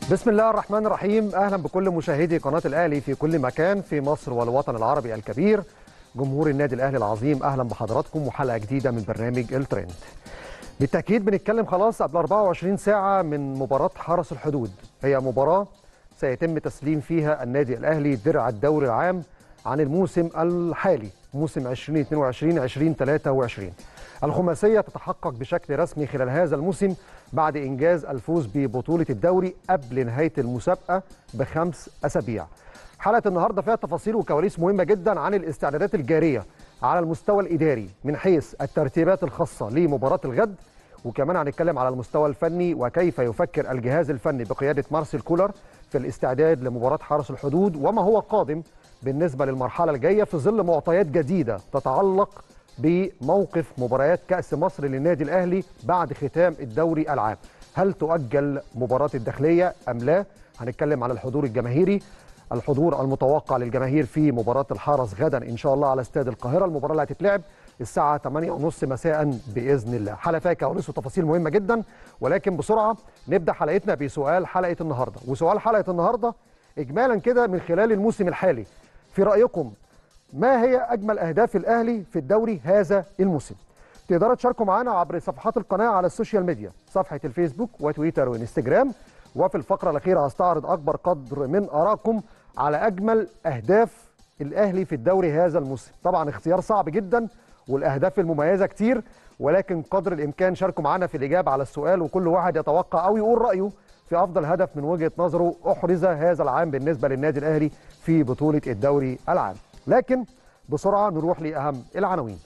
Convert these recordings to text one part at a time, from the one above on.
بسم الله الرحمن الرحيم اهلا بكل مشاهدي قناه الاهلي في كل مكان في مصر والوطن العربي الكبير جمهور النادي الاهلي العظيم اهلا بحضراتكم وحلقه جديده من برنامج الترند بالتاكيد بنتكلم خلاص قبل 24 ساعه من مباراه حرس الحدود هي مباراه سيتم تسليم فيها النادي الاهلي درع الدوري العام عن الموسم الحالي موسم 2022 2023 الخماسيه تتحقق بشكل رسمي خلال هذا الموسم بعد انجاز الفوز ببطوله الدوري قبل نهايه المسابقه بخمس اسابيع. حلقه النهارده فيها تفاصيل وكواليس مهمه جدا عن الاستعدادات الجاريه على المستوى الاداري من حيث الترتيبات الخاصه لمباراه الغد وكمان هنتكلم على المستوى الفني وكيف يفكر الجهاز الفني بقياده مارسيل كولر في الاستعداد لمباراه حرس الحدود وما هو قادم بالنسبه للمرحله الجايه في ظل معطيات جديده تتعلق بموقف مباريات كأس مصر للنادي الأهلي بعد ختام الدوري العام هل تؤجل مباراة الداخلية أم لا هنتكلم على الحضور الجماهيري الحضور المتوقع للجماهير في مباراة الحرس غدا إن شاء الله على استاد القاهرة المباراة اللي هتتلعب الساعة 8:30 مساء بإذن الله حلقة فيها كواليس وتفاصيل مهمة جدا ولكن بسرعة نبدأ حلقتنا بسؤال حلقة النهاردة وسؤال حلقة النهاردة إجمالا كده من خلال الموسم الحالي في رأيكم ما هي أجمل أهداف الأهلي في الدوري هذا الموسم تقدروا تشاركوا معنا عبر صفحات القناة على السوشيال ميديا صفحة الفيسبوك وتويتر وانستجرام وفي الفقرة الأخيرة هستعرض أكبر قدر من آرائكم على أجمل أهداف الأهلي في الدوري هذا الموسم طبعا اختيار صعب جدا والأهداف المميزة كتير ولكن قدر الإمكان شاركوا معنا في الإجابة على السؤال وكل واحد يتوقع أو يقول رأيه في أفضل هدف من وجهة نظره أحرز هذا العام بالنسبة للنادي الأهلي في بطولة الدوري العام لكن بسرعه نروح لاهم العناوين.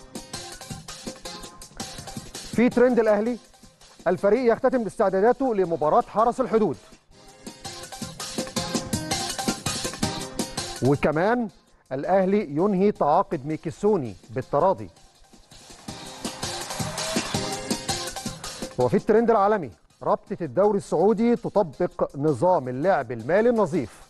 في ترند الاهلي الفريق يختتم استعداداته لمباراه حرس الحدود. وكمان الاهلي ينهي تعاقد ميكيسوني بالتراضي. وفي الترند العالمي رابطه الدوري السعودي تطبق نظام اللعب المالي النظيف.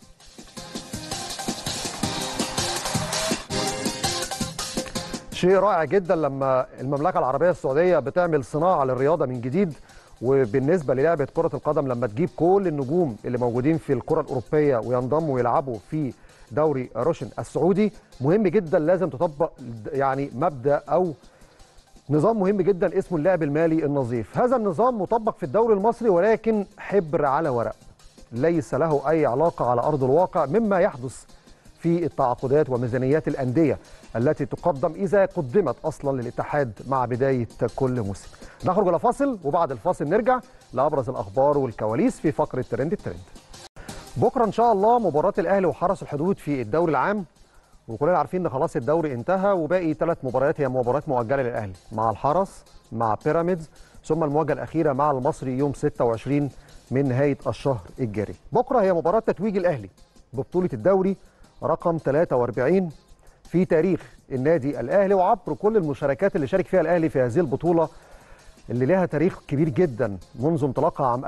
شيء رائع جدا لما المملكه العربيه السعوديه بتعمل صناعه للرياضه من جديد وبالنسبه للعبه كره القدم لما تجيب كل النجوم اللي موجودين في الكره الاوروبيه وينضموا ويلعبوا في دوري روشن السعودي مهم جدا لازم تطبق يعني مبدا او نظام مهم جدا اسمه اللعب المالي النظيف هذا النظام مطبق في الدوري المصري ولكن حبر على ورق ليس له اي علاقه على ارض الواقع مما يحدث في التعاقدات وميزانيات الانديه التي تقدم اذا قدمت اصلا للاتحاد مع بدايه كل موسم. نخرج الى فاصل وبعد الفاصل نرجع لابرز الاخبار والكواليس في فقره ترند الترند. بكره ان شاء الله مباراه الاهلي وحرس الحدود في الدوري العام وكلنا عارفين ان خلاص الدوري انتهى وباقي ثلاث مباريات هي مباريات مؤجله للاهلي مع الحرس مع بيراميدز ثم المواجهه الاخيره مع المصري يوم 26 من نهايه الشهر الجاري. بكره هي مباراه تتويج الاهلي ببطوله الدوري رقم 43 في تاريخ النادي الاهلي وعبر كل المشاركات اللي شارك فيها الاهلي في هذه البطوله اللي لها تاريخ كبير جدا منذ انطلاقها عام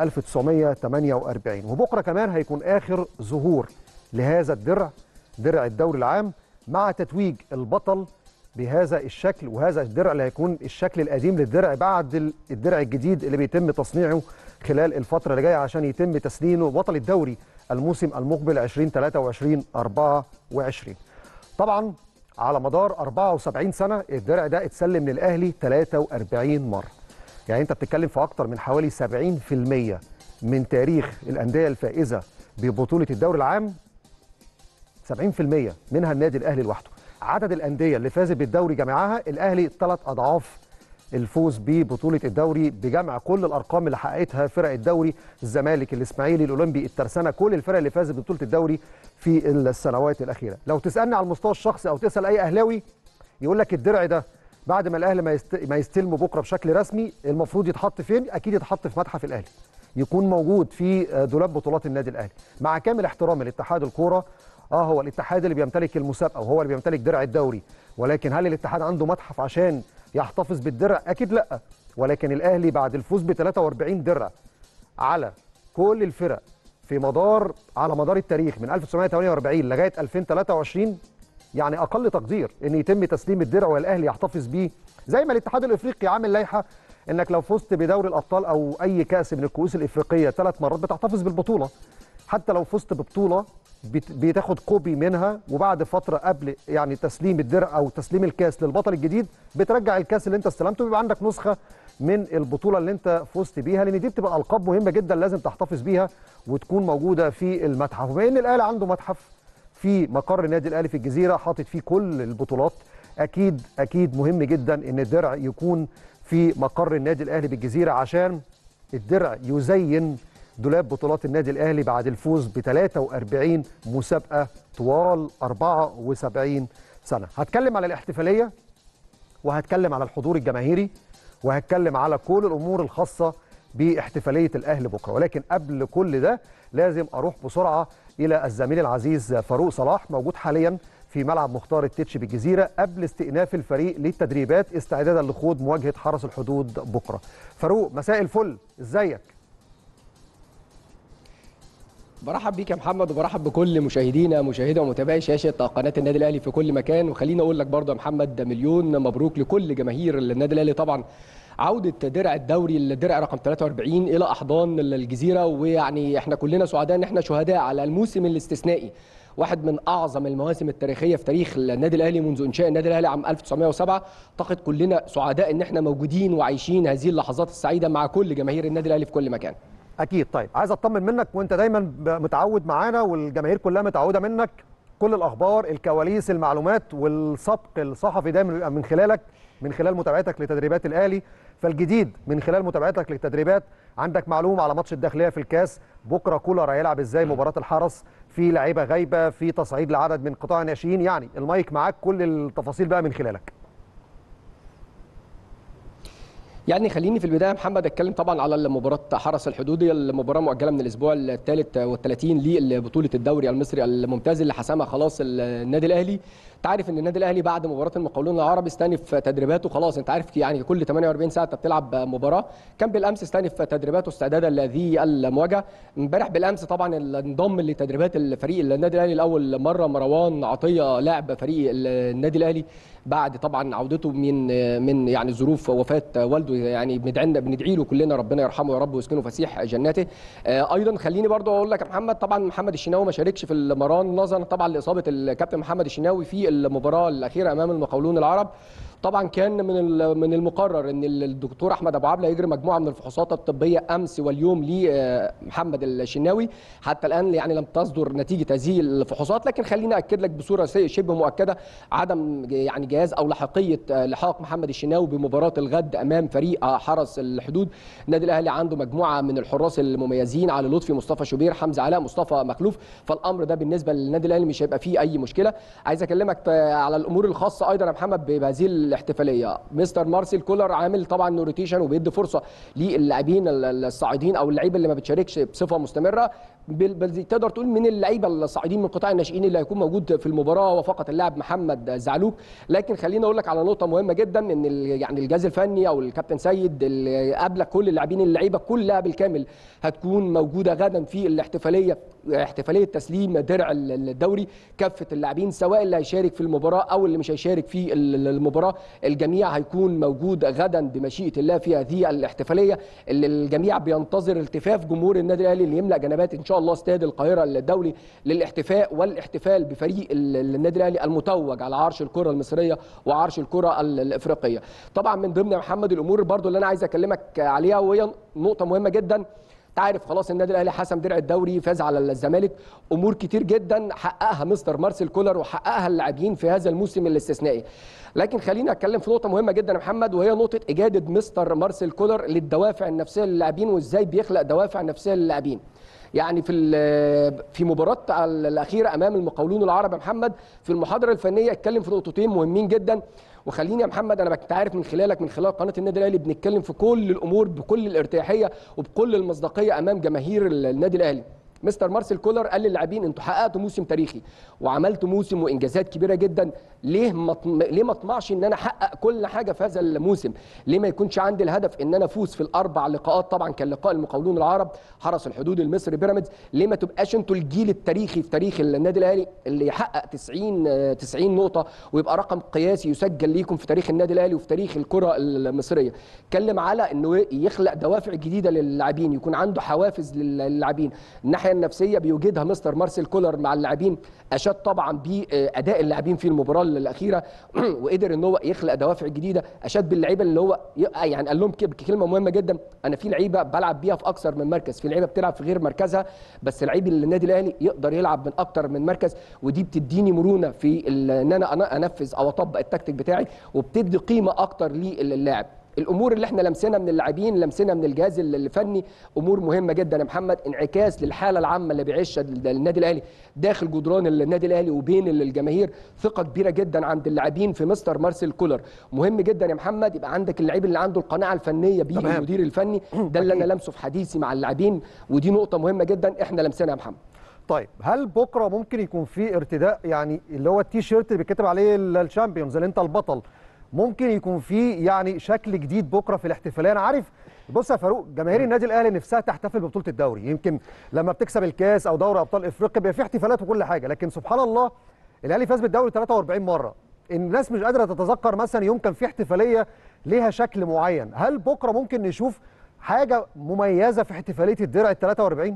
1948 وبكره كمان هيكون اخر ظهور لهذا الدرع درع الدوري العام مع تتويج البطل بهذا الشكل وهذا الدرع اللي هيكون الشكل القديم للدرع بعد الدرع الجديد اللي بيتم تصنيعه خلال الفتره اللي جايه عشان يتم تسنينه بطل الدوري الموسم المقبل 2023 24 طبعا على مدار 74 سنه الدرع ده اتسلم للاهلي 43 مره يعني انت بتتكلم في اكتر من حوالي 70% من تاريخ الانديه الفائزه ببطوله الدوري العام 70% منها النادي الاهلي لوحده عدد الانديه اللي فازت بالدوري جميعها الاهلي ثلاث اضعاف الفوز ببطوله الدوري بجمع كل الارقام اللي حققتها فرق الدوري الزمالك الاسماعيلي الاولمبي الترسانه كل الفرق اللي فازت ببطوله الدوري في السنوات الاخيره لو تسالني على المستوى الشخصي او تسال اي اهلاوي يقول لك الدرع ده بعد ما الاهلي ما, يست... ما يستلمه بكره بشكل رسمي المفروض يتحط فين اكيد يتحط في متحف الاهلي يكون موجود في دولاب بطولات النادي الاهلي مع كامل احترامي لاتحاد الكوره اه هو الاتحاد اللي بيمتلك المسابقه وهو اللي بيمتلك درع الدوري ولكن هل الاتحاد عنده متحف عشان يحتفظ بالدرع اكيد لا ولكن الاهلي بعد الفوز ب 43 درع على كل الفرق في مدار على مدار التاريخ من 1948 لغايه 2023 يعني اقل تقدير ان يتم تسليم الدرع والاهلي يحتفظ بيه زي ما الاتحاد الافريقي عامل لائحه انك لو فزت بدوري الابطال او اي كاس من الكؤوس الافريقيه ثلاث مرات بتحتفظ بالبطوله حتى لو فزت ببطوله بت- بتاخد كوبي منها وبعد فتره قبل يعني تسليم الدرع او تسليم الكاس للبطل الجديد بترجع الكاس اللي انت استلمته بيبقى عندك نسخه من البطوله اللي انت فزت بيها لان دي بتبقى القاب مهمه جدا لازم تحتفظ بيها وتكون موجوده في المتحف وبما ان الاهلي عنده متحف في مقر النادي الاهلي في الجزيره حاطط فيه كل البطولات اكيد اكيد مهم جدا ان الدرع يكون في مقر النادي الاهلي بالجزيره عشان الدرع يزين دولاب بطولات النادي الاهلي بعد الفوز ب 43 مسابقه طوال 74 سنه هتكلم على الاحتفاليه وهتكلم على الحضور الجماهيري وهتكلم على كل الامور الخاصه باحتفاليه الاهلي بكره ولكن قبل كل ده لازم اروح بسرعه الى الزميل العزيز فاروق صلاح موجود حاليا في ملعب مختار التتش بالجزيره قبل استئناف الفريق للتدريبات استعدادا لخوض مواجهه حرس الحدود بكره. فاروق مساء الفل ازيك؟ برحب بيك يا محمد وبرحب بكل مشاهدينا مشاهدة ومتابعي شاشة قناة النادي الأهلي في كل مكان وخليني أقول لك برضه يا محمد مليون مبروك لكل جماهير النادي الأهلي طبعا عودة درع الدوري الدرع رقم 43 إلى أحضان الجزيرة ويعني احنا كلنا سعداء إن احنا شهداء على الموسم الاستثنائي واحد من اعظم المواسم التاريخيه في تاريخ النادي الاهلي منذ انشاء النادي الاهلي عام 1907 اعتقد كلنا سعداء ان احنا موجودين وعايشين هذه اللحظات السعيده مع كل جماهير النادي الاهلي في كل مكان اكيد طيب عايز اطمن منك وانت دايما ب- متعود معانا والجماهير كلها متعوده منك كل الاخبار الكواليس المعلومات والسبق الصحفي دايما بيبقى من خلالك من خلال متابعتك لتدريبات الاهلي فالجديد من خلال متابعتك للتدريبات عندك معلومه على ماتش الداخليه في الكاس بكره كولر هيلعب ازاي مباراه الحرس في لعيبه غايبه في تصعيد لعدد من قطاع الناشئين يعني المايك معاك كل التفاصيل بقى من خلالك يعني خليني في البدايه يا محمد اتكلم طبعا على مباراه حرس الحدود هي المباراه مؤجله من الاسبوع الثالث والثلاثين لبطوله الدوري المصري الممتاز اللي حسمها خلاص النادي الاهلي انت عارف ان النادي الاهلي بعد مباراه المقاولون العرب استنف تدريباته خلاص انت عارف يعني كل 48 ساعه انت بتلعب مباراه كان بالامس استنف تدريباته استعدادا لهذه المواجهه امبارح بالامس طبعا انضم لتدريبات الفريق النادي الاهلي لاول مره مروان عطيه لاعب فريق النادي الاهلي بعد طبعا عودته من من يعني ظروف وفاه والده يعني بندعي بندعي له كلنا ربنا يرحمه يا رب ويسكنه فسيح جناته آه، ايضا خليني برضو اقول لك يا محمد طبعا محمد الشناوي ما شاركش في المران نظرا طبعا لاصابه الكابتن محمد الشناوي في المباراه الاخيره امام المقاولون العرب طبعا كان من ال- من المقرر ان الدكتور احمد ابو عبله يجري مجموعه من الفحوصات الطبيه امس واليوم لمحمد الشناوي حتى الان يعني لم تصدر نتيجه هذه الفحوصات لكن خليني اكد لك بصوره سي- شبه مؤكده عدم يعني جهاز او لحقيه لحاق محمد الشناوي بمباراه الغد امام فريق حرس الحدود النادي الاهلي عنده مجموعه من الحراس المميزين علي لطفي مصطفى شوبير حمزه علاء مصطفى مخلوف فالامر ده بالنسبه للنادي الاهلي مش هيبقى فيه اي مشكله عايز اكلمك على الامور الخاصه ايضا يا محمد بهذه الاحتفاليه مستر مارسيل كولر عامل طبعا روتيشن وبيدي فرصه للاعبين الصاعدين او اللعيبه اللي ما بتشاركش بصفه مستمره بل بل تقدر تقول من اللعيبه الصاعدين من قطاع الناشئين اللي هيكون موجود في المباراه هو فقط اللاعب محمد زعلوك لكن خليني اقول لك على نقطه مهمه جدا ان ال- يعني الجهاز الفني او الكابتن سيد اللي قبلك كل اللاعبين اللعيبه كلها بالكامل هتكون موجوده غدا في الاحتفاليه احتفاليه تسليم درع ال- الدوري كافه اللاعبين سواء اللي هيشارك في المباراه او اللي مش هيشارك في ال- المباراه الجميع هيكون موجود غدا بمشيئه الله في هذه الاحتفاليه اللي الجميع بينتظر التفاف جمهور النادي الاهلي اللي يملا جنبات ان شاء الله استاد القاهره الدولي للاحتفاء والاحتفال بفريق ال- النادي الاهلي المتوج على عرش الكره المصريه وعرش الكره ال- الافريقيه طبعا من ضمن يا محمد الامور برضو اللي انا عايز اكلمك عليها وهي نقطه مهمه جدا انت عارف خلاص النادي الاهلي حسم درع الدوري فاز على الزمالك امور كتير جدا حققها مستر مارسيل كولر وحققها اللاعبين في هذا الموسم الاستثنائي لكن خلينا اتكلم في نقطه مهمه جدا يا محمد وهي نقطه اجاده مستر مارسيل كولر للدوافع النفسيه للاعبين وازاي بيخلق دوافع نفسيه للاعبين يعني في ال- في مباراه الاخيره امام المقاولون العرب يا محمد في المحاضره الفنيه اتكلم في نقطتين مهمين جدا وخليني يا محمد انا بك- انت عارف من خلالك من خلال قناه النادي الاهلي بنتكلم في كل الامور بكل الارتياحيه وبكل المصداقيه امام جماهير ال- النادي الاهلي مستر مارسيل كولر قال للاعبين انتوا حققتوا موسم تاريخي وعملتوا موسم وانجازات كبيره جدا ليه ما طم- ليه ما اطمعش ان انا احقق كل حاجه في هذا الموسم ليه ما يكونش عندي الهدف ان انا افوز في الاربع لقاءات طبعا كان لقاء المقاولون العرب حرس الحدود المصري بيراميدز ليه ما تبقاش انتوا الجيل التاريخي في تاريخ النادي الاهلي اللي يحقق 90 آه، 90 نقطه ويبقى رقم قياسي يسجل ليكم في تاريخ النادي الاهلي وفي تاريخ الكره المصريه اتكلم على انه يخلق دوافع جديده للاعبين يكون عنده حوافز للاعبين الناحيه النفسيه بيوجدها مستر مارسيل كولر مع اللاعبين اشاد طبعا باداء اللاعبين في المباراه الاخيره وقدر ان هو يخلق دوافع جديده اشاد باللعيبه اللي هو ي- يعني قال لهم كب- كلمه مهمه جدا انا في لعيبه بلعب بيها في اكثر من مركز في لعيبه بتلعب في غير مركزها بس لعيب النادي الاهلي يقدر يلعب من اكتر من مركز ودي بتديني مرونه في ال- ان انا أنا انفذ او اطبق التكتيك بتاعي وبتدي قيمه اكتر للاعب الامور اللي احنا لمسنا من اللاعبين لمسنا من الجهاز الفني امور مهمه جدا يا محمد انعكاس للحاله العامه اللي بيعيشها النادي الاهلي داخل جدران النادي الاهلي وبين الجماهير ثقه كبيره جدا عند اللاعبين في مستر مارسيل كولر مهم جدا يا محمد يبقى عندك اللعيب اللي عنده القناعه الفنيه بيه تمام. المدير الفني ده اللي انا لمسه في حديثي مع اللاعبين ودي نقطه مهمه جدا احنا لمسنا يا محمد طيب هل بكره ممكن يكون في ارتداء يعني اللي هو التي شيرت اللي بيتكتب عليه ال- الشامبيونز اللي انت البطل ممكن يكون في يعني شكل جديد بكره في الاحتفاليه انا عارف بص يا فاروق جماهير النادي الاهلي نفسها تحتفل ببطوله الدوري يمكن لما بتكسب الكاس او دوري ابطال افريقيا بيبقى في احتفالات وكل حاجه لكن سبحان الله الاهلي فاز بالدوري 43 مره الناس مش قادره تتذكر مثلا يوم كان في احتفاليه ليها شكل معين هل بكره ممكن نشوف حاجه مميزه في احتفاليه الدرع ال 43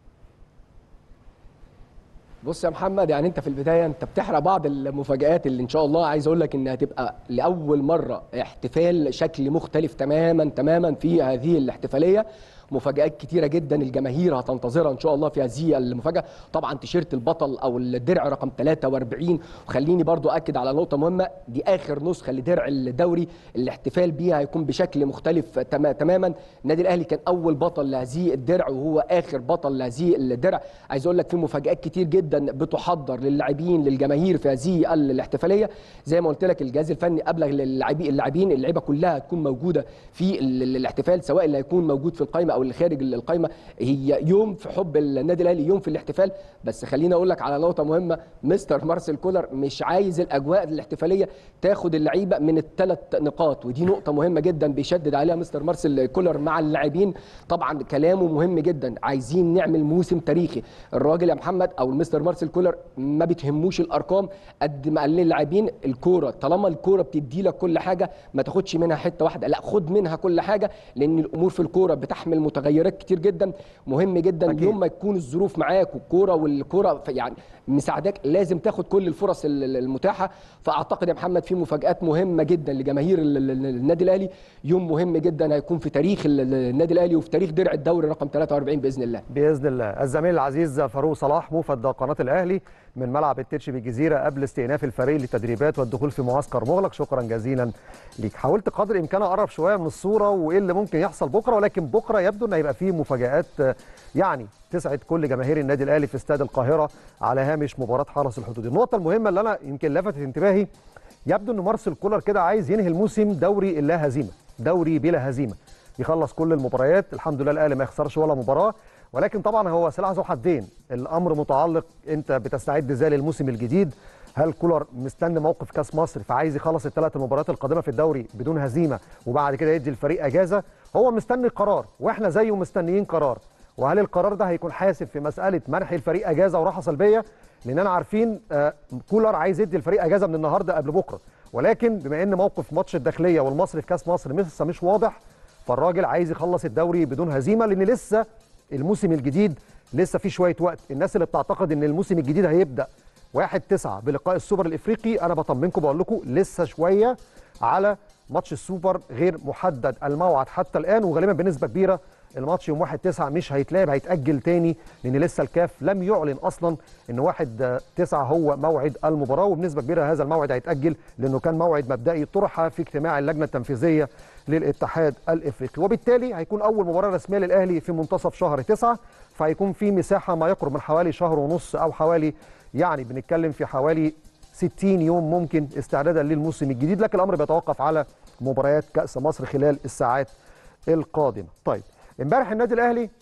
بص يا محمد يعني انت في البدايه انت بتحرق بعض المفاجآت اللي ان شاء الله عايز اقول لك انها هتبقى لاول مره احتفال شكل مختلف تماما تماما في هذه الاحتفاليه مفاجآت كتيرة جدا الجماهير هتنتظرها ان شاء الله في هذه المفاجأة طبعا تيشيرت البطل او الدرع رقم 43 وخليني برضو اكد على نقطة مهمة دي اخر نسخة لدرع الدوري الاحتفال بيها هيكون بشكل مختلف تما- تماما النادي الاهلي كان اول بطل لهذه الدرع وهو اخر بطل لهذه الدرع عايز اقول لك في مفاجآت كتير جدا بتحضر للاعبين للجماهير في هذه الاحتفالية زي ما قلت لك الجهاز الفني ابلغ للاعبين اللاعبين اللعيبه كلها هتكون موجوده في ال- ال- الاحتفال سواء اللي هيكون موجود في القائمه او اللي خارج ال- القائمه هي يوم في حب النادي الاهلي يوم في الاحتفال بس خليني اقول لك على نقطه مهمه مستر مارسيل كولر مش عايز الاجواء الاحتفاليه تاخد اللعيبه من الثلاث نقاط ودي نقطه مهمه جدا بيشدد عليها مستر مارسيل كولر مع اللاعبين طبعا كلامه مهم جدا عايزين نعمل موسم تاريخي الراجل يا محمد او المستر مارسيل كولر ما بتهموش الارقام قد ما قال للاعبين الكوره طالما الكوره بتدي لك كل حاجه ما تاخدش منها حته واحده لا خد منها كل حاجه لان الامور في الكوره بتحمل متغيرات كتير جدا مهم جدا أكيد. يوم ما تكون الظروف معاك والكوره والكوره ف- يعني مساعداك لازم تاخد كل الفرص ال- ال- المتاحه فاعتقد يا محمد في مفاجات مهمه جدا لجماهير ال- ال- ال- النادي الاهلي يوم مهم جدا هيكون في تاريخ ال- ال- النادي الاهلي وفي تاريخ درع الدوري رقم 43 باذن الله باذن الله الزميل العزيز فاروق صلاح موفد قناه الاهلي من ملعب التتش بالجزيره قبل استئناف الفريق للتدريبات والدخول في معسكر مغلق شكرا جزيلا ليك حاولت قدر الامكان اقرب شويه من الصوره وايه اللي ممكن يحصل بكره ولكن بكره يبدو ان هيبقى فيه مفاجات آه، يعني تسعد كل جماهير النادي الاهلي في استاد القاهره على هامش مباراه حرس الحدود النقطه المهمه اللي انا يمكن لفتت انتباهي يبدو ان مارسيل كولر كده عايز ينهي الموسم دوري اللا هزيمه دوري بلا هزيمه يخلص كل المباريات الحمد لله الاهلي ما يخسرش ولا مباراه ولكن طبعا هو سلاح ذو حدين الامر متعلق انت بتستعد ازاي للموسم الجديد هل كولر مستني موقف كاس مصر فعايز يخلص الثلاث المباريات القادمه في الدوري بدون هزيمه وبعد كده يدي الفريق اجازه هو مستني قرار واحنا زيه مستنيين قرار وهل القرار ده هيكون حاسب في مساله منح الفريق اجازه وراحه سلبيه لاننا عارفين آه، كولر عايز يدي الفريق اجازه من النهارده قبل بكره ولكن بما ان موقف ماتش الداخليه والمصري في كاس مصر لسه مش واضح فالراجل عايز يخلص الدوري بدون هزيمه لان لسه الموسم الجديد لسه في شويه وقت الناس اللي بتعتقد ان الموسم الجديد هيبدا 1 9 بلقاء السوبر الافريقي انا بطمنكم بقول لكم لسه شويه على ماتش السوبر غير محدد الموعد حتى الان وغالبا بنسبه كبيره الماتش يوم 1 9 مش هيتلعب هيتاجل تاني لان لسه الكاف لم يعلن اصلا ان 1 9 هو موعد المباراه وبنسبه كبيره هذا الموعد هيتاجل لانه كان موعد مبدئي طرح في اجتماع اللجنه التنفيذيه للاتحاد الافريقي وبالتالي هيكون اول مباراه رسميه للاهلي في منتصف شهر 9 فهيكون في مساحه ما يقرب من حوالي شهر ونص او حوالي يعني بنتكلم في حوالي 60 يوم ممكن استعدادا للموسم الجديد لكن الامر بيتوقف على مباريات كاس مصر خلال الساعات القادمه طيب امبارح النادي الاهلي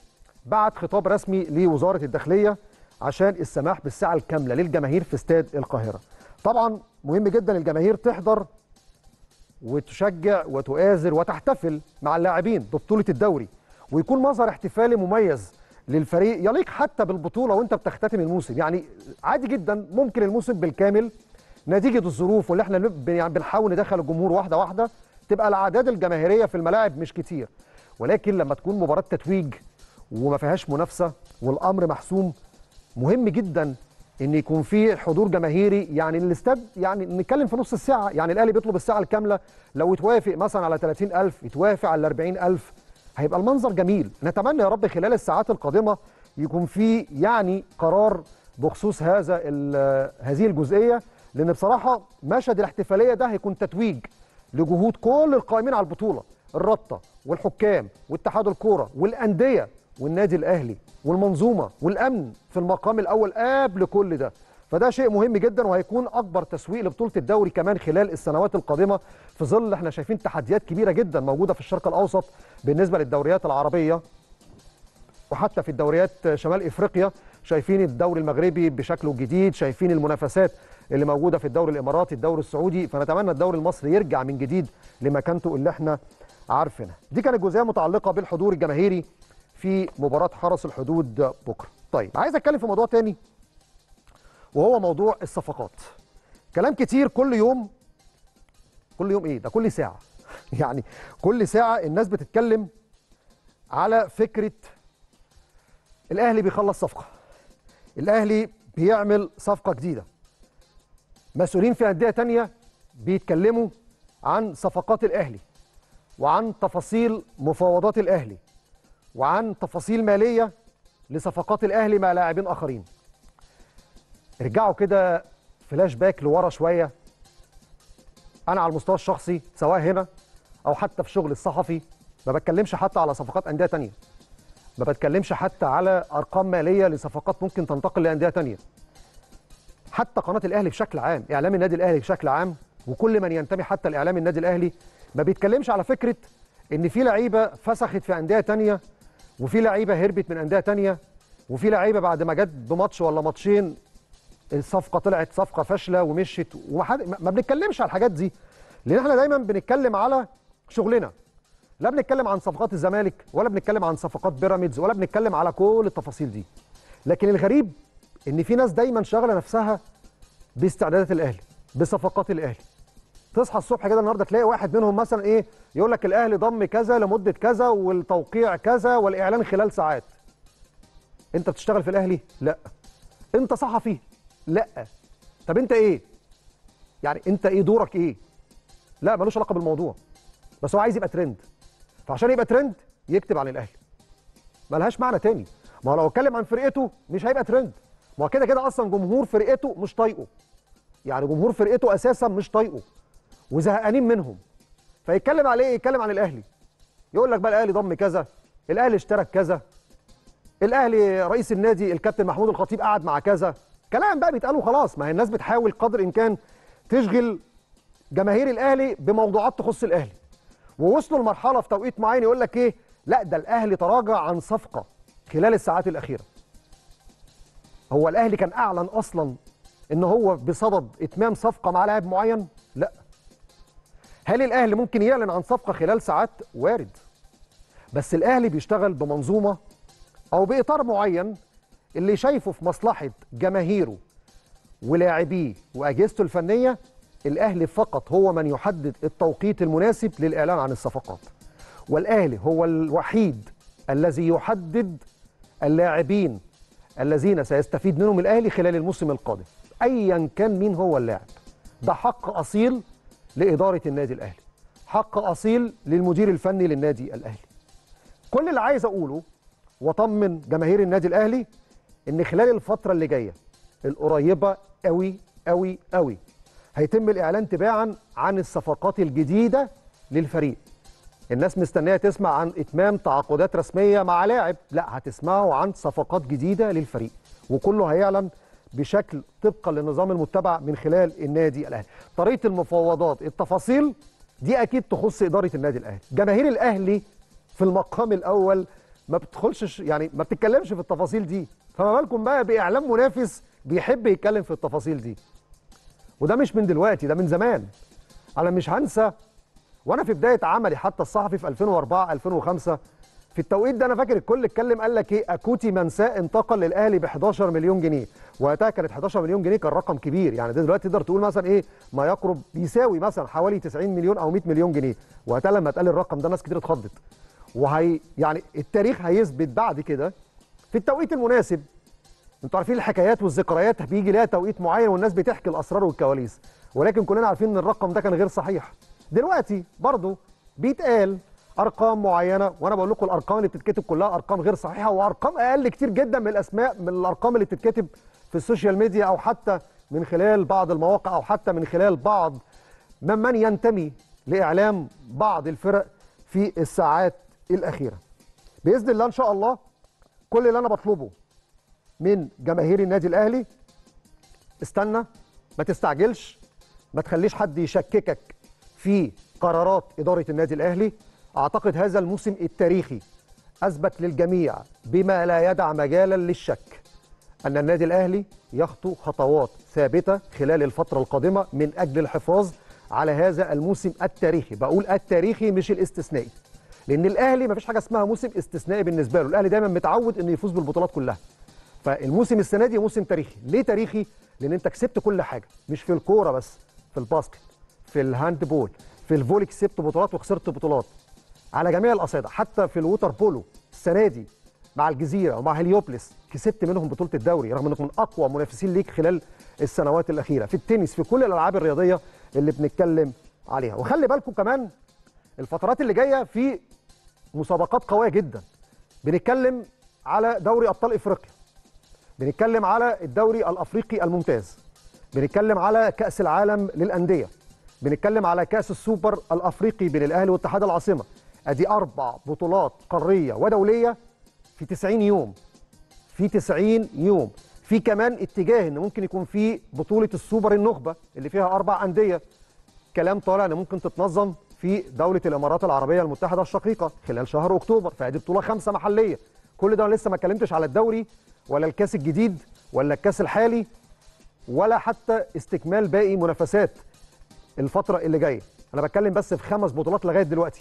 بعت خطاب رسمي لوزاره الداخليه عشان السماح بالساعه الكامله للجماهير في استاد القاهره طبعا مهم جدا الجماهير تحضر وتشجع وتؤازر وتحتفل مع اللاعبين ببطوله الدوري ويكون مظهر احتفالي مميز للفريق يليق حتى بالبطوله وانت بتختتم الموسم يعني عادي جدا ممكن الموسم بالكامل نتيجه الظروف واللي احنا بن- يعني بنحاول ندخل الجمهور واحده واحده تبقى الاعداد الجماهيريه في الملاعب مش كتير ولكن لما تكون مباراه تتويج وما فيهاش منافسه والامر محسوم مهم جدا ان يكون في حضور جماهيري يعني الاستاد يعني نتكلم في نص الساعه يعني الاهلي بيطلب الساعه الكامله لو يتوافق مثلا على 30000 يتوافق على 40000 هيبقى المنظر جميل نتمنى يا رب خلال الساعات القادمه يكون في يعني قرار بخصوص هذا ال- هذه الجزئيه لان بصراحه مشهد الاحتفاليه ده هيكون تتويج لجهود كل القائمين على البطوله الرابطه والحكام واتحاد الكوره والانديه والنادي الاهلي والمنظومه والامن في المقام الاول قبل كل ده فده شيء مهم جدا وهيكون اكبر تسويق لبطوله الدوري كمان خلال السنوات القادمه في ظل احنا شايفين تحديات كبيره جدا موجوده في الشرق الاوسط بالنسبه للدوريات العربيه وحتى في الدوريات شمال افريقيا شايفين الدوري المغربي بشكله الجديد شايفين المنافسات اللي موجوده في الدوري الاماراتي الدوري السعودي فنتمنى الدوري المصري يرجع من جديد لمكانته اللي احنا عارفينها دي كانت جزئيه متعلقه بالحضور الجماهيري في مباراه حرس الحدود بكره طيب عايز اتكلم في موضوع تاني وهو موضوع الصفقات كلام كتير كل يوم كل يوم ايه ده كل ساعه يعني كل ساعه الناس بتتكلم على فكره الاهلي بيخلص صفقه الاهلي بيعمل صفقه جديده مسؤولين في انديه تانية بيتكلموا عن صفقات الاهلي وعن تفاصيل مفاوضات الاهلي وعن تفاصيل ماليه لصفقات الاهلي مع لاعبين اخرين ارجعوا كده فلاش باك لورا شويه انا على المستوى الشخصي سواء هنا او حتى في شغل الصحفي ما بتكلمش حتى على صفقات انديه تانية ما بتكلمش حتى على ارقام ماليه لصفقات ممكن تنتقل لانديه تانية حتى قناه الاهلي بشكل عام اعلام النادي الاهلي بشكل عام وكل من ينتمي حتى لاعلام النادي الاهلي ما بيتكلمش على فكره ان في لعيبه فسخت في انديه تانية وفي لعيبه هربت من انديه تانية وفي لعيبه بعد ما جت بماتش ولا ماتشين الصفقه طلعت صفقه فاشله ومشت ومحد... ما بنتكلمش على الحاجات دي لان احنا دايما بنتكلم على شغلنا لا بنتكلم عن صفقات الزمالك ولا بنتكلم عن صفقات بيراميدز ولا بنتكلم على كل التفاصيل دي لكن الغريب ان في ناس دايما شاغله نفسها باستعدادات الاهلي بصفقات الاهلي تصحى الصبح كده النهارده تلاقي واحد منهم مثلا ايه يقول لك الاهلي ضم كذا لمده كذا والتوقيع كذا والاعلان خلال ساعات انت بتشتغل في الاهلي لا انت صحفي لا طب انت ايه يعني انت ايه دورك ايه لا ملوش علاقه بالموضوع بس هو عايز يبقى ترند فعشان يبقى ترند يكتب عن الاهلي ملهاش معنى تاني ما هو لو اتكلم عن فرقته مش هيبقى ترند ما هو كده كده اصلا جمهور فرقته مش طايقه يعني جمهور فرقته اساسا مش طايقه وزهقانين منهم فيتكلم على ايه يتكلم عن الاهلي يقول لك بقى الاهلي ضم كذا الاهلي اشترك كذا الاهلي رئيس النادي الكابتن محمود الخطيب قعد مع كذا كلام بقى بيتقال وخلاص ما هي الناس بتحاول قدر الامكان تشغل جماهير الاهلي بموضوعات تخص الاهلي ووصلوا لمرحله في توقيت معين يقول لك ايه لا ده الاهلي تراجع عن صفقه خلال الساعات الاخيره هو الاهلي كان اعلن اصلا ان هو بصدد اتمام صفقه مع لاعب معين لا هل الاهلي ممكن يعلن عن صفقه خلال ساعات وارد بس الاهلي بيشتغل بمنظومه او باطار معين اللي شايفه في مصلحه جماهيره ولاعبيه واجهزته الفنيه الاهلي فقط هو من يحدد التوقيت المناسب للاعلان عن الصفقات والاهلي هو الوحيد الذي يحدد اللاعبين الذين سيستفيد منهم الاهلي خلال الموسم القادم ايا كان مين هو اللاعب ده حق اصيل لاداره النادي الاهلي حق اصيل للمدير الفني للنادي الاهلي كل اللي عايز اقوله واطمن جماهير النادي الاهلي ان خلال الفتره اللي جايه القريبه قوي قوي قوي هيتم الاعلان تباعا عن الصفقات الجديده للفريق الناس مستنيه تسمع عن اتمام تعاقدات رسميه مع لاعب لا هتسمعوا عن صفقات جديده للفريق وكله هيعلن بشكل طبقا للنظام المتبع من خلال النادي الاهلي طريقه المفاوضات التفاصيل دي اكيد تخص اداره النادي الاهلي جماهير الاهلي في المقام الاول ما بتدخلش يعني ما بتتكلمش في التفاصيل دي فما بالكم بقى باعلام منافس بيحب يتكلم في التفاصيل دي وده مش من دلوقتي ده من زمان انا مش هنسى وانا في بدايه عملي حتى الصحفي في 2004 2005 في التوقيت ده انا فاكر الكل اتكلم قال لك ايه اكوتي منساه انتقل للاهلي ب 11 مليون جنيه وقتها كانت 11 مليون جنيه كان رقم كبير يعني ده دلوقتي تقدر تقول مثلا ايه ما يقرب يساوي مثلا حوالي 90 مليون او 100 مليون جنيه وقتها لما اتقال الرقم ده ناس كتير اتخضت وهي يعني التاريخ هيثبت بعد كده في التوقيت المناسب انتوا عارفين الحكايات والذكريات بيجي لها توقيت معين والناس بتحكي الاسرار والكواليس ولكن كلنا عارفين ان الرقم ده كان غير صحيح دلوقتي برضه بيتقال ارقام معينه وانا بقول لكم الارقام اللي بتتكتب كلها ارقام غير صحيحه وارقام اقل كتير جدا من الاسماء من الارقام اللي بتتكتب في السوشيال ميديا او حتى من خلال بعض المواقع او حتى من خلال بعض ممن ينتمي لاعلام بعض الفرق في الساعات الاخيره باذن الله ان شاء الله كل اللي انا بطلبه من جماهير النادي الاهلي استنى ما تستعجلش ما تخليش حد يشككك في قرارات اداره النادي الاهلي اعتقد هذا الموسم التاريخي اثبت للجميع بما لا يدع مجالا للشك ان النادي الاهلي يخطو خطوات ثابته خلال الفتره القادمه من اجل الحفاظ على هذا الموسم التاريخي بقول التاريخي مش الاستثنائي لان الاهلي ما فيش حاجه اسمها موسم استثنائي بالنسبه له الاهلي دايما متعود انه يفوز بالبطولات كلها فالموسم السنه دي موسم تاريخي ليه تاريخي لان انت كسبت كل حاجه مش في الكوره بس في الباسكت في الهاند بول في الفولي كسبت بطولات وخسرت بطولات على جميع الاصعده حتى في الووتر بولو السنه دي مع الجزيره ومع هليوبلس كسبت منهم بطوله الدوري رغم انك من اقوى منافسين ليك خلال السنوات الاخيره في التنس في كل الالعاب الرياضيه اللي بنتكلم عليها وخلي بالكم كمان الفترات اللي جايه في مسابقات قويه جدا بنتكلم على دوري ابطال افريقيا بنتكلم على الدوري الافريقي الممتاز بنتكلم على كاس العالم للانديه بنتكلم على كاس السوبر الافريقي بين الاهلي واتحاد العاصمه ادي اربع بطولات قاريه ودوليه في 90 يوم في 90 يوم في كمان اتجاه ان ممكن يكون في بطوله السوبر النخبه اللي فيها اربع انديه كلام طالع ان ممكن تتنظم في دوله الامارات العربيه المتحده الشقيقه خلال شهر اكتوبر فادي بطوله خمسه محليه كل ده أنا لسه ما اتكلمتش على الدوري ولا الكاس الجديد ولا الكاس الحالي ولا حتى استكمال باقي منافسات الفتره اللي جايه انا بتكلم بس في خمس بطولات لغايه دلوقتي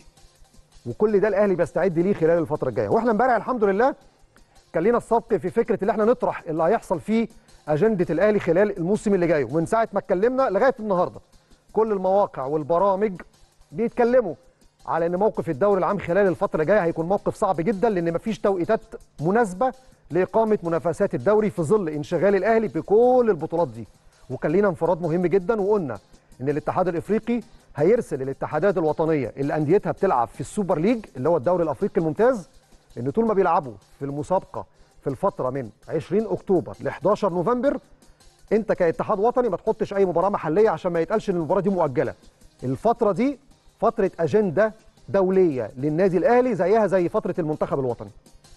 وكل ده الاهلي بيستعد ليه خلال الفتره الجايه واحنا امبارح الحمد لله كان لينا السبق في فكره اللي احنا نطرح اللي هيحصل فيه اجنده الاهلي خلال الموسم اللي جاي ومن ساعه ما اتكلمنا لغايه النهارده كل المواقع والبرامج بيتكلموا على ان موقف الدوري العام خلال الفتره الجايه هيكون موقف صعب جدا لان مفيش توقيتات مناسبه لاقامه منافسات الدوري في ظل انشغال الاهلي بكل البطولات دي وكان لينا انفراد مهم جدا وقلنا ان الاتحاد الافريقي هيرسل الاتحادات الوطنيه اللي انديتها بتلعب في السوبر ليج اللي هو الدوري الافريقي الممتاز ان طول ما بيلعبوا في المسابقه في الفتره من 20 اكتوبر ل 11 نوفمبر انت كاتحاد وطني ما تحطش اي مباراه محليه عشان ما يتقالش ان المباراه دي مؤجله الفتره دي فتره اجنده دوليه للنادي الاهلي زيها زي فتره المنتخب الوطني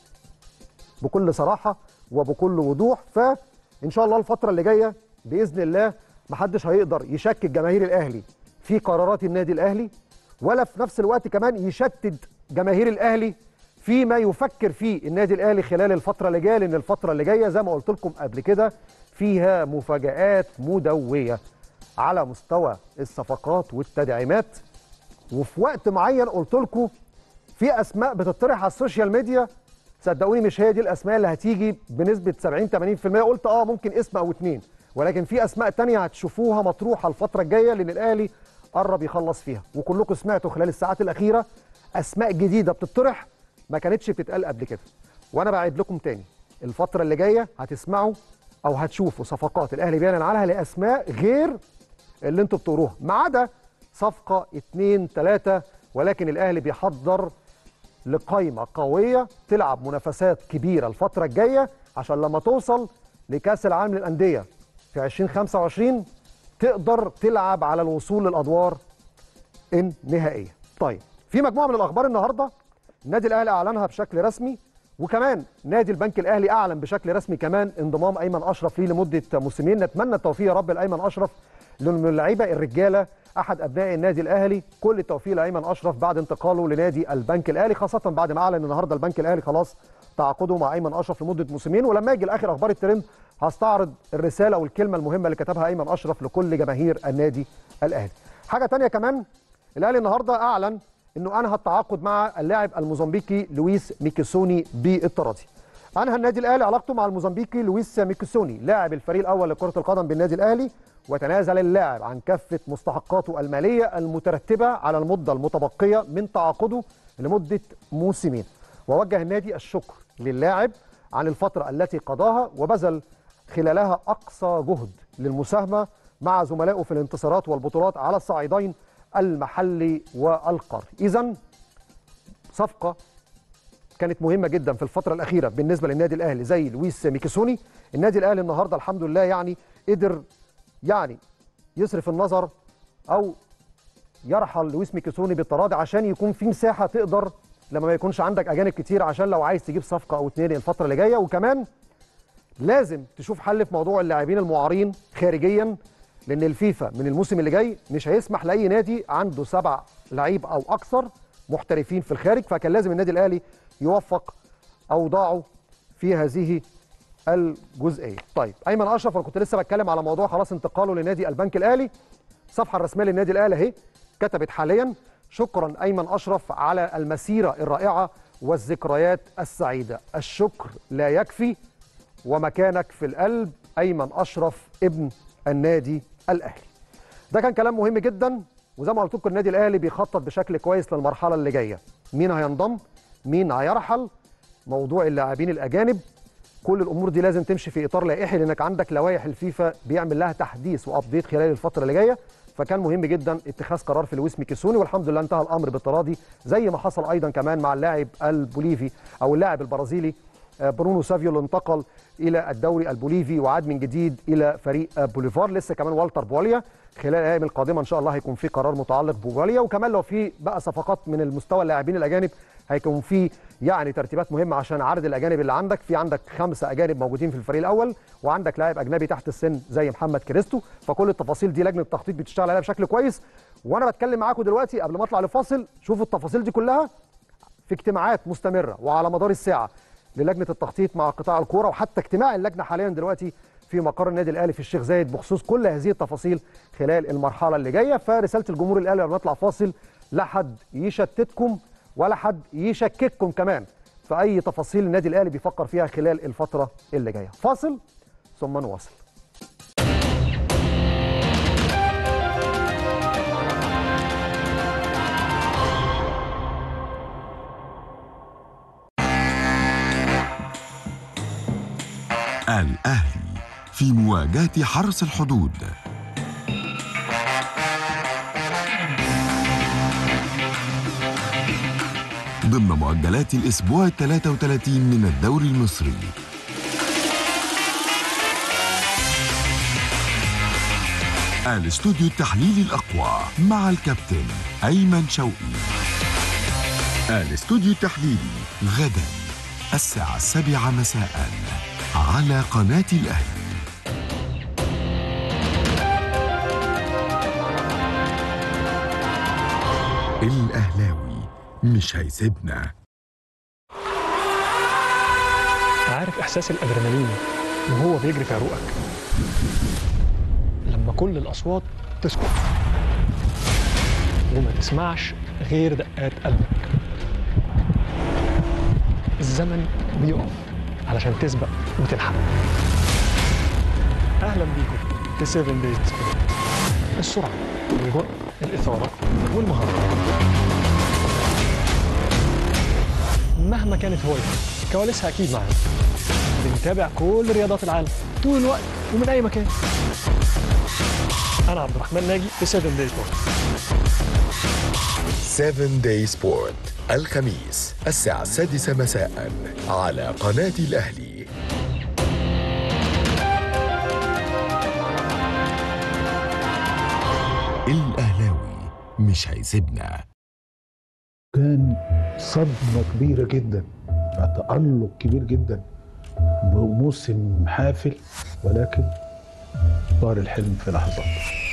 بكل صراحه وبكل وضوح فان شاء الله الفتره اللي جايه باذن الله محدش هيقدر يشكك جماهير الاهلي في قرارات النادي الاهلي ولا في نفس الوقت كمان يشتت جماهير الاهلي فيما يفكر فيه النادي الاهلي خلال الفتره اللي جايه لان الفتره اللي جايه زي ما قلت لكم قبل كده فيها مفاجآت مدويه على مستوى الصفقات والتدعيمات وفي وقت معين قلت لكم في اسماء بتطرح على السوشيال ميديا صدقوني مش هي دي الاسماء اللي هتيجي بنسبه 70 80% قلت اه ممكن اسم او اتنين ولكن في اسماء تانية هتشوفوها مطروحه الفتره الجايه لان الاهلي قرب يخلص فيها وكلكم سمعتوا خلال الساعات الاخيره اسماء جديده بتطرح ما كانتش بتتقال قبل كده وانا بعد لكم تاني الفتره اللي جايه هتسمعوا او هتشوفوا صفقات الاهلي بيعلن عنها لاسماء غير اللي انتوا بتقروها ما عدا صفقه اتنين تلاته ولكن الاهلي بيحضر لقائمه قويه تلعب منافسات كبيره الفتره الجايه عشان لما توصل لكاس العالم للانديه في 2025 تقدر تلعب على الوصول للادوار النهائيه. طيب في مجموعه من الاخبار النهارده النادي الاهلي اعلنها بشكل رسمي وكمان نادي البنك الاهلي اعلن بشكل رسمي كمان انضمام ايمن اشرف ليه لمده موسمين نتمنى التوفيق يا رب لايمن اشرف لانه من اللعيبه الرجاله احد ابناء النادي الاهلي كل التوفيق لايمن اشرف بعد انتقاله لنادي البنك الاهلي خاصه بعد ما اعلن النهارده البنك الاهلي خلاص تعاقده مع ايمن اشرف لمده موسمين ولما يجي لاخر اخبار الترند هستعرض الرساله والكلمه المهمه اللي كتبها ايمن اشرف لكل جماهير النادي الاهلي حاجه تانية كمان الاهلي النهارده اعلن انه انهى التعاقد مع اللاعب الموزمبيقي لويس ميكيسوني بالتراضي انهى النادي الاهلي علاقته مع الموزمبيقي لويس ميكيسوني لاعب الفريق الاول لكره القدم بالنادي الاهلي وتنازل اللاعب عن كافه مستحقاته الماليه المترتبه على المده المتبقيه من تعاقده لمده موسمين ووجه النادي الشكر للاعب عن الفتره التي قضاها وبذل خلالها اقصى جهد للمساهمه مع زملائه في الانتصارات والبطولات على الصعيدين المحلي والقاري اذا صفقه كانت مهمه جدا في الفتره الاخيره بالنسبه للنادي الاهلي زي لويس ميكيسوني النادي الاهلي النهارده الحمد لله يعني قدر يعني يصرف النظر او يرحل لويس ميكيسوني بالتراضي عشان يكون في مساحه تقدر لما ما يكونش عندك اجانب كتير عشان لو عايز تجيب صفقه او اتنين الفتره اللي جايه وكمان لازم تشوف حل في موضوع اللاعبين المعارين خارجيا لان الفيفا من الموسم اللي جاي مش هيسمح لاي نادي عنده سبع لعيب او اكثر محترفين في الخارج فكان لازم النادي الاهلي يوفق اوضاعه في هذه الجزئيه. طيب ايمن اشرف انا كنت لسه بتكلم على موضوع خلاص انتقاله لنادي البنك الاهلي. الصفحه الرسميه للنادي الاهلي اهي كتبت حاليا شكرا ايمن اشرف على المسيره الرائعه والذكريات السعيده. الشكر لا يكفي ومكانك في القلب ايمن اشرف ابن النادي الاهلي. ده كان كلام مهم جدا وزي ما قلت لكم النادي الاهلي بيخطط بشكل كويس للمرحله اللي جايه. مين هينضم؟ مين هيرحل؟ موضوع اللاعبين الاجانب كل الامور دي لازم تمشي في اطار لائحي لانك عندك لوائح الفيفا بيعمل لها تحديث وابديت خلال الفتره اللي جايه فكان مهم جدا اتخاذ قرار في لويس ميكيسوني والحمد لله انتهى الامر بالتراضي زي ما حصل ايضا كمان مع اللاعب البوليفي او اللاعب البرازيلي برونو سافيو اللي انتقل الى الدوري البوليفي وعاد من جديد الى فريق بوليفار لسه كمان والتر بوليا خلال الايام القادمه ان شاء الله هيكون في قرار متعلق ببوليا وكمان لو في بقى صفقات من المستوى اللاعبين الاجانب هيكون في يعني ترتيبات مهمه عشان عدد الاجانب اللي عندك في عندك خمسه اجانب موجودين في الفريق الاول وعندك لاعب اجنبي تحت السن زي محمد كريستو فكل التفاصيل دي لجنه التخطيط بتشتغل عليها بشكل كويس وانا بتكلم معاكم دلوقتي قبل ما اطلع لفاصل شوفوا التفاصيل دي كلها في اجتماعات مستمره وعلى مدار الساعه للجنه التخطيط مع قطاع الكوره وحتى اجتماع اللجنه حاليا دلوقتي في مقر النادي الاهلي في الشيخ زايد بخصوص كل هذه التفاصيل خلال المرحله اللي جايه فرساله الجمهور الاهلي قبل ما نطلع فاصل لا حد يشتتكم ولا حد يشكككم كمان في اي تفاصيل النادي الاهلي بيفكر فيها خلال الفتره اللي جايه فاصل ثم نواصل الأهلي في مواجهة حرس الحدود ضمن معدلات الأسبوع ال 33 من الدوري المصري الاستوديو التحليلي الأقوى مع الكابتن أيمن شوقي الاستوديو التحليلي غدا الساعة السابعة مساء على قناة الأهلي الأهلاوي مش هيسيبنا عارف احساس الادرينالين وهو بيجري في عروقك لما كل الاصوات تسكت وما تسمعش غير دقات قلبك الزمن بيقف علشان تسبق وتلحق اهلا بيكم في 7 دايز السرعه الجرأة الاثاره والمهاره مهما كانت هوايتك كواليسها اكيد معانا بنتابع كل رياضات العالم طول الوقت ومن اي مكان انا عبد الرحمن ناجي في 7 دايز بورت 7 داي سبورت الخميس الساعة السادسة مساء على قناة الأهلي الأهلاوي مش هيسيبنا كان صدمة كبيرة جدا تألق كبير جدا بموسم حافل ولكن ظهر الحلم في لحظات